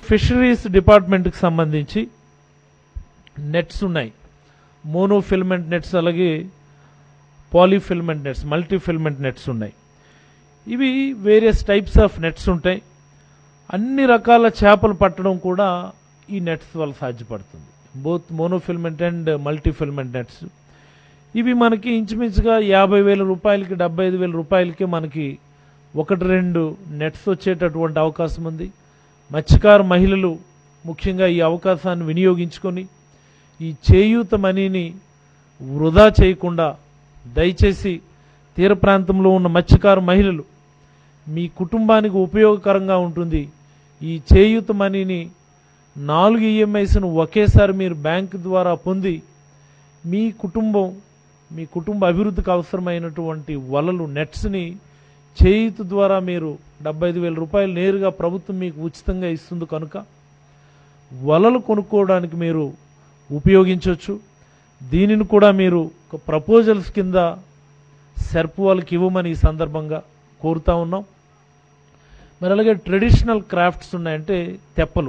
fisheries డిపార్ట్మెంట్కి సంబంధించి nets ఉన్నాయి మోనో ఫిల్మెంట్ నెట్స్ అలాగే polyfilament nets multifilament nets ఉన్నాయి ఇవి వేరియస్ టైప్స్ ఆఫ్ నెట్స్ ఉంటాయి అన్ని రకాల చేపలు పట్టడం కూడా ఈ నెట్స్ వల్ల సాధ్యపడుతుంది both monofilament and multifilament nets ఇవి మనకి ఇంచుమించుగా యాభై వేల రూపాయలకి డెబ్బై ఐదు వేల రూపాయలకి మనకి ఒకటి రెండు నెట్స్ వచ్చేటటువంటి అవకాశం ఉంది మత్స్యకార మహిళలు ముఖ్యంగా ఈ అవకాశాన్ని వినియోగించుకొని ఈ చేయూత మనీని వృధా చేయకుండా దయచేసి తీర ప్రాంతంలో ఉన్న మత్స్యకార మహిళలు మీ కుటుంబానికి ఉపయోగకరంగా ఉంటుంది ఈ చేయూత మనీని నాలుగు ఈఎంఐస్ను ఒకేసారి మీరు బ్యాంక్ ద్వారా పొంది మీ కుటుంబం మీ కుటుంబ అభివృద్ధికి అవసరమైనటువంటి వలలు నెట్స్ని చేయూత ద్వారా మీరు డెబ్బై ఐదు వేల రూపాయలు నేరుగా ప్రభుత్వం మీకు ఉచితంగా ఇస్తుంది కనుక వలలు కొనుక్కోవడానికి మీరు ఉపయోగించవచ్చు దీనిని కూడా మీరు ఒక ప్రపోజల్స్ కింద సెర్ప్ వాళ్ళకి ఇవ్వమని ఈ సందర్భంగా కోరుతా ఉన్నాం మరి అలాగే ట్రెడిషనల్ క్రాఫ్ట్స్ ఉన్నాయంటే తెప్పలు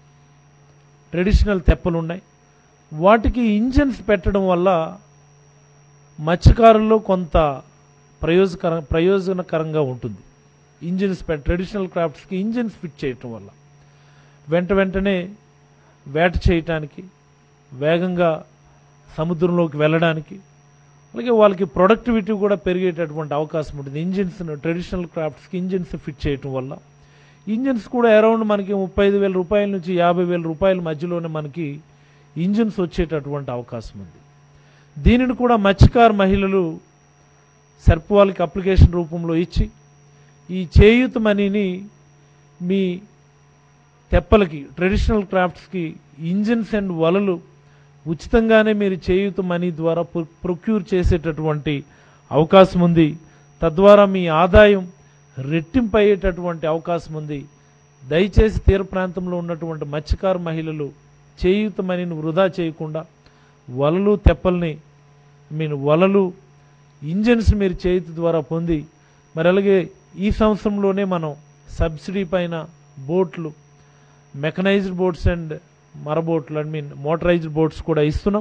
ట్రెడిషనల్ తెప్పలు ఉన్నాయి వాటికి ఇంజన్స్ పెట్టడం వల్ల మత్స్యకారుల్లో కొంత ప్రయోజకర ప్రయోజనకరంగా ఉంటుంది ఇంజిన్స్ పె ట్రెడిషనల్ క్రాఫ్ట్స్కి ఇంజిన్స్ ఫిట్ చేయటం వల్ల వెంట వెంటనే వేట చేయటానికి వేగంగా సముద్రంలోకి వెళ్ళడానికి అలాగే వాళ్ళకి ప్రొడక్టివిటీ కూడా పెరిగేటటువంటి అవకాశం ఉంటుంది ఇంజిన్స్ ట్రెడిషనల్ క్రాఫ్ట్స్కి ఇంజిన్స్ ఫిట్ చేయటం వల్ల ఇంజిన్స్ కూడా అరౌండ్ మనకి ముప్పై ఐదు వేల రూపాయల నుంచి యాభై వేల రూపాయల మధ్యలోనే మనకి ఇంజిన్స్ వచ్చేటటువంటి అవకాశం ఉంది దీనిని కూడా మత్స్యకార మహిళలు సర్ప్ వాళ్ళకి అప్లికేషన్ రూపంలో ఇచ్చి ఈ చేయూత మనీని మీ తెప్పలకి ట్రెడిషనల్ క్రాఫ్ట్స్కి ఇంజిన్స్ అండ్ వలలు ఉచితంగానే మీరు చేయూత మనీ ద్వారా ప్రొ- ప్రొక్యూర్ చేసేటటువంటి అవకాశం ఉంది తద్వారా మీ ఆదాయం రెట్టింపు అయ్యేటటువంటి అవకాశం ఉంది దయచేసి తీర ప్రాంతంలో ఉన్నటువంటి మత్స్యకార మహిళలు చేయూత మనీని వృధా చేయకుండా వలలు తెప్పల్ని మీన్ వలలు ఇంజన్స్ మీరు చేతి ద్వారా పొంది మరి అలాగే ఈ సంవత్సరంలోనే మనం సబ్సిడీ పైన బోట్లు మెకనైజ్డ్ బోట్స్ అండ్ మరబోట్లు ఐ మీన్ మోటరైజ్డ్ బోట్స్ కూడా ఇస్తున్నాం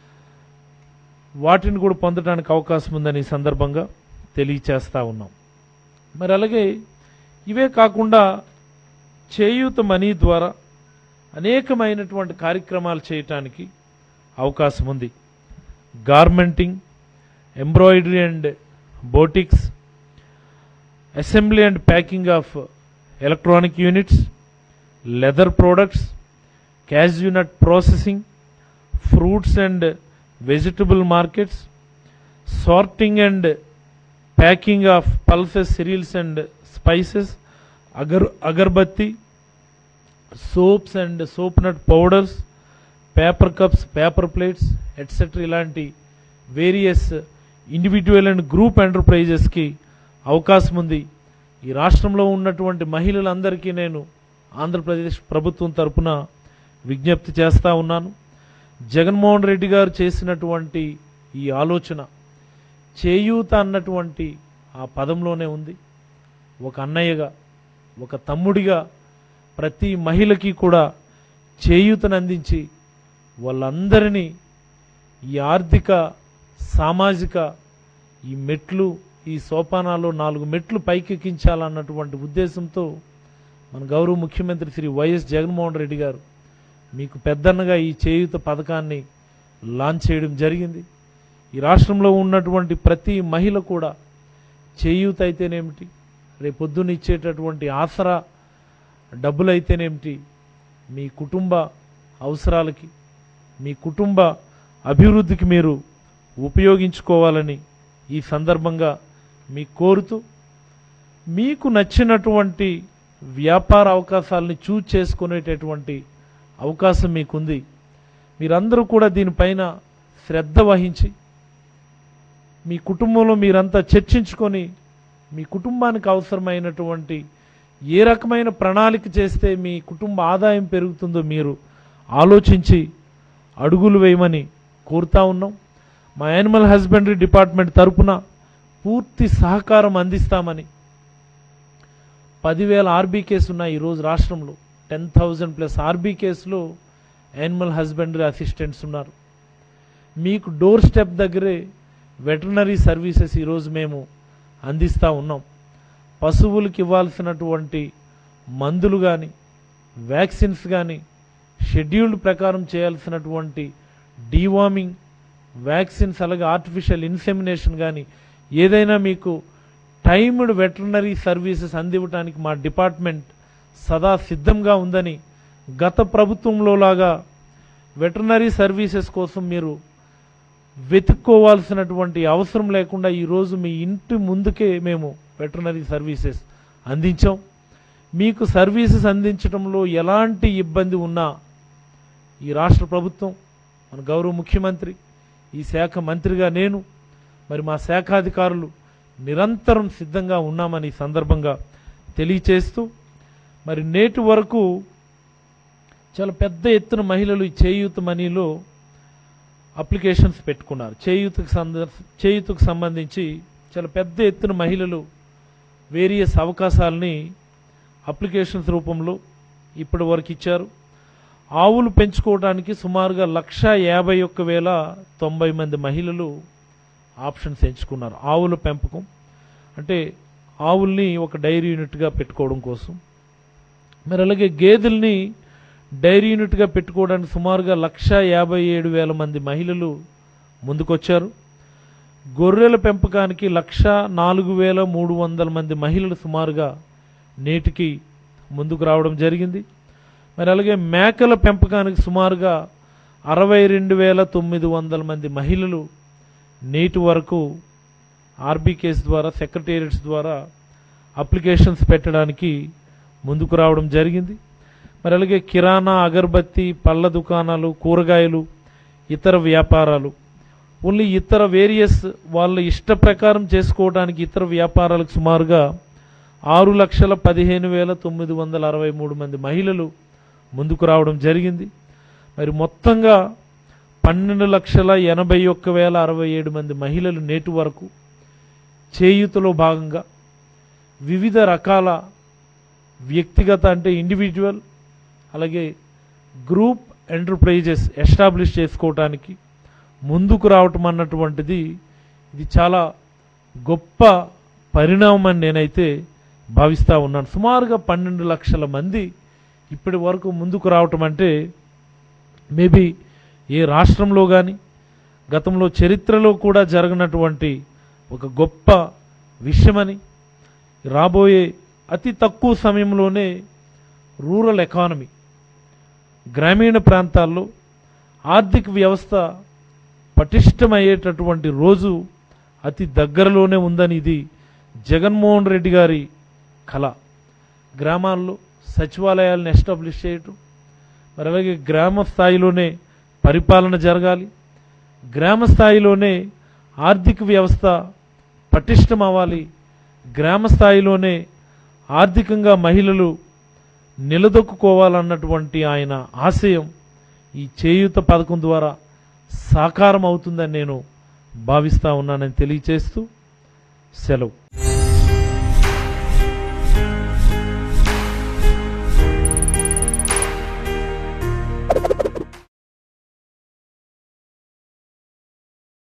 వాటిని కూడా పొందడానికి అవకాశం ఉందని ఈ సందర్భంగా తెలియచేస్తా ఉన్నాం మరి అలాగే ఇవే కాకుండా చేయూత మనీ ద్వారా అనేకమైనటువంటి కార్యక్రమాలు చేయటానికి అవకాశం ఉంది garmenting embroidery and boutiques assembly and packing of electronic units leather products cashew nut processing fruits and vegetable markets sorting and packing of pulses cereals and spices agar agarbatti soaps and soap nut powders paper cups paper plates etcetera ఇలాంటి various individual and group ఎంటర్ప్రైజెస్కి అవకాశం ఉంది ఈ రాష్ట్రంలో ఉన్నటువంటి మహిళలందరికీ నేను ఆంధ్రప్రదేశ్ ప్రభుత్వం తరపున విజ్ఞప్తి చేస్తా ఉన్నాను జగన్మోహన్ రెడ్డి గారు చేసినటువంటి ఈ ఆలోచన చేయూత అన్నటువంటి ఆ పదంలోనే ఉంది ఒక అన్నయ్యగా ఒక తమ్ముడిగా ప్రతి మహిళకి కూడా చేయూతను అందించి వాళ్ళందరినీ ఈ ఆర్థిక సామాజిక ఈ మెట్లు ఈ సోపానాలు నాలుగు మెట్లు పైకెక్కించాలన్నటువంటి ఉద్దేశంతో మన గౌరవ ముఖ్యమంత్రి శ్రీ వైఎస్ జగన్మోహన్ రెడ్డి గారు మీకు పెద్దన్నగా ఈ చేయూత పథకాన్ని లాంచ్ చేయడం జరిగింది ఈ రాష్ట్రంలో ఉన్నటువంటి ప్రతి మహిళ కూడా చేయూత అయితేనేమిటి రేపొద్దున ఇచ్చేటటువంటి ఆసరా డబ్బులైతేనేమిటి మీ కుటుంబ అవసరాలకి మీ కుటుంబ అభివృద్ధికి మీరు ఉపయోగించుకోవాలని ఈ సందర్భంగా మీకు కోరుతూ మీకు నచ్చినటువంటి వ్యాపార అవకాశాలని చూజ్ చేసుకునేటటువంటి అవకాశం మీకుంది మీరందరూ కూడా దీనిపైన శ్రద్ధ వహించి మీ కుటుంబంలో మీరంతా చర్చించుకొని మీ కుటుంబానికి అవసరమైనటువంటి ఏ రకమైన ప్రణాళిక చేస్తే మీ కుటుంబ ఆదాయం పెరుగుతుందో మీరు ఆలోచించి అడుగులు వేయమని కోరుతా ఉన్నాం మా యానిమల్ హస్బెండరీ డిపార్ట్మెంట్ తరపున పూర్తి సహకారం అందిస్తామని పదివేల ఆర్బీకేస్ ఉన్నాయి ఈరోజు రాష్ట్రంలో టెన్ థౌజండ్ ప్లస్ ఆర్బీ కేసులో యానిమల్ హస్బెండరీ అసిస్టెంట్స్ ఉన్నారు మీకు డోర్ స్టెప్ దగ్గరే వెటర్నరీ సర్వీసెస్ ఈరోజు మేము అందిస్తూ ఉన్నాం పశువులకు ఇవ్వాల్సినటువంటి మందులు కానీ వ్యాక్సిన్స్ కానీ షెడ్యూల్డ్ ప్రకారం చేయాల్సినటువంటి డీవార్మింగ్ వ్యాక్సిన్స్ అలాగే ఆర్టిఫిషియల్ ఇన్సెమినేషన్ కానీ ఏదైనా మీకు టైమ్డ్ వెటర్నరీ సర్వీసెస్ అందివ్వటానికి మా డిపార్ట్మెంట్ సదా సిద్ధంగా ఉందని గత ప్రభుత్వంలో లాగా వెటర్నరీ సర్వీసెస్ కోసం మీరు వెతుక్కోవాల్సినటువంటి అవసరం లేకుండా ఈరోజు మీ ఇంటి ముందుకే మేము వెటర్నరీ సర్వీసెస్ అందించాం మీకు సర్వీసెస్ అందించడంలో ఎలాంటి ఇబ్బంది ఉన్నా ఈ రాష్ట్ర ప్రభుత్వం మన గౌరవ ముఖ్యమంత్రి ఈ శాఖ మంత్రిగా నేను మరి మా శాఖాధికారులు నిరంతరం సిద్ధంగా ఉన్నామని ఈ సందర్భంగా తెలియచేస్తూ మరి నేటి వరకు చాలా పెద్ద ఎత్తున మహిళలు ఈ చేయూత మనీలో అప్లికేషన్స్ పెట్టుకున్నారు చేయూతకు సంద చేయూతకు సంబంధించి చాలా పెద్ద ఎత్తున మహిళలు వేరియస్ అవకాశాలని అప్లికేషన్స్ రూపంలో ఇప్పటి వరకు ఇచ్చారు ఆవులు పెంచుకోవడానికి సుమారుగా లక్ష యాభై ఒక్క వేల తొంభై మంది మహిళలు ఆప్షన్స్ ఎంచుకున్నారు ఆవుల పెంపకం అంటే ఆవుల్ని ఒక డైరీ యూనిట్గా పెట్టుకోవడం కోసం మరి అలాగే గేదెల్ని డైరీ యూనిట్గా పెట్టుకోవడానికి సుమారుగా లక్ష యాభై ఏడు వేల మంది మహిళలు ముందుకొచ్చారు గొర్రెల పెంపకానికి లక్ష నాలుగు వేల మూడు వందల మంది మహిళలు సుమారుగా నేటికి ముందుకు రావడం జరిగింది మరి అలాగే మేకల పెంపకానికి సుమారుగా అరవై రెండు వేల తొమ్మిది వందల మంది మహిళలు నేటి వరకు ఆర్బీకేస్ ద్వారా సెక్రటేరియట్స్ ద్వారా అప్లికేషన్స్ పెట్టడానికి ముందుకు రావడం జరిగింది మరి అలాగే కిరాణా అగరబత్తి పళ్ళ దుకాణాలు కూరగాయలు ఇతర వ్యాపారాలు ఓన్లీ ఇతర వేరియస్ వాళ్ళ ఇష్ట ప్రకారం చేసుకోవడానికి ఇతర వ్యాపారాలకు సుమారుగా ఆరు లక్షల పదిహేను వేల తొమ్మిది వందల అరవై మూడు మంది మహిళలు ముందుకు రావడం జరిగింది మరి మొత్తంగా పన్నెండు లక్షల ఎనభై ఒక్క వేల అరవై ఏడు మంది మహిళలు నేటి వరకు చేయూతలో భాగంగా వివిధ రకాల వ్యక్తిగత అంటే ఇండివిజువల్ అలాగే గ్రూప్ ఎంటర్ప్రైజెస్ ఎస్టాబ్లిష్ చేసుకోవటానికి ముందుకు రావటం అన్నటువంటిది ఇది చాలా గొప్ప పరిణామం అని నేనైతే భావిస్తూ ఉన్నాను సుమారుగా పన్నెండు లక్షల మంది ఇప్పటి వరకు ముందుకు రావటం అంటే మేబీ ఏ రాష్ట్రంలో కానీ గతంలో చరిత్రలో కూడా జరగనటువంటి ఒక గొప్ప విషయమని రాబోయే అతి తక్కువ సమయంలోనే రూరల్ ఎకానమీ గ్రామీణ ప్రాంతాల్లో ఆర్థిక వ్యవస్థ పటిష్టమయ్యేటటువంటి రోజు అతి దగ్గరలోనే ఉందని ఇది జగన్మోహన్ రెడ్డి గారి కళ గ్రామాల్లో సచివాలయాలను ఎస్టాబ్లిష్ చేయటం మరి అలాగే గ్రామ స్థాయిలోనే పరిపాలన జరగాలి గ్రామ స్థాయిలోనే ఆర్థిక వ్యవస్థ పటిష్టం అవ్వాలి గ్రామ స్థాయిలోనే ఆర్థికంగా మహిళలు నిలదొక్కుకోవాలన్నటువంటి ఆయన ఆశయం ఈ చేయూత పథకం ద్వారా సాకారం అవుతుందని నేను భావిస్తా ఉన్నానని తెలియచేస్తూ సెలవు